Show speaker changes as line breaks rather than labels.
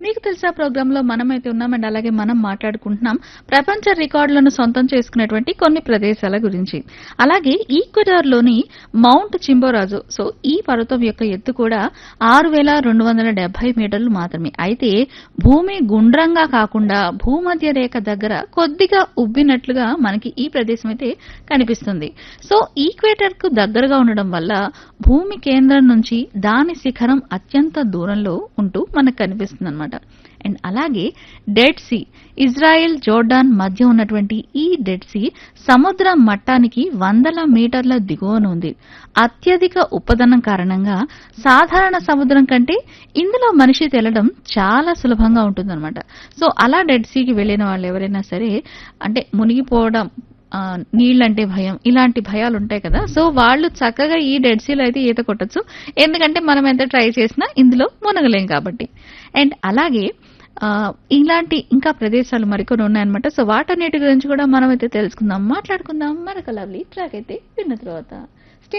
మీకు తెలుసా ప్రోగ్రామ్ లో మనమైతే ఉన్నాం అండ్ అలాగే మనం మాట్లాడుకుంటున్నాం ప్రపంచ రికార్డులను సొంతం చేసుకునేటువంటి కొన్ని ప్రదేశాల గురించి అలాగే ఈక్వెడార్ లోని మౌంట్ చింబోరాజు సో ఈ పర్వతం యొక్క ఎత్తు కూడా ఆరు వేల రెండు వందల డెబ్బై మీటర్లు మాత్రమే అయితే భూమి గుండ్రంగా కాకుండా భూమధ్య రేఖ దగ్గర కొద్దిగా ఉబ్బినట్లుగా మనకి ఈ ప్రదేశం అయితే కనిపిస్తుంది సో ఈక్వేటర్ కు దగ్గరగా ఉండడం వల్ల భూమి కేంద్రం నుంచి దాని శిఖరం అత్యంత దూరంలో ఉంటూ మనకు కనిపిస్తుంది అనమాట అండ్ అలాగే డెడ్ సీ ఇజ్రాయెల్ జోర్డాన్ మధ్య ఉన్నటువంటి ఈ డెడ్ సీ సముద్ర మట్టానికి వందల మీటర్ల దిగువన ఉంది అత్యధిక ఉపదనం కారణంగా సాధారణ సముద్రం కంటే ఇందులో మనిషి తేలడం చాలా సులభంగా ఉంటుందన్నమాట సో అలా డెడ్ సీకి వెళ్ళిన వాళ్ళు ఎవరైనా సరే అంటే మునిగిపోవడం ఆ, నీళ్ళంటే భయం ఇలాంటి భయాలు ఉంటాయి కదా సో వాళ్ళు చక్కగా ఈ డెడ్ సీలో అయితే ఈత కొట్టచ్చు ఎందుకంటే మనం ఎంత ట్రై చేసినా ఇందులో మునగలేం కాబట్టి అండ్ అలాగే ఆ, ఇలాంటి ఇంకా ప్రదేశాలు మరికొన్ని ఉన్నాయన్నమాట సో వాటన్నిటి గురించి కూడా మనం అయితే తెలుసుకుందాం మాట్లాడుకుందాం మరొక లవ్లీ ట్రాక్ అయితే విన్న తర్వాత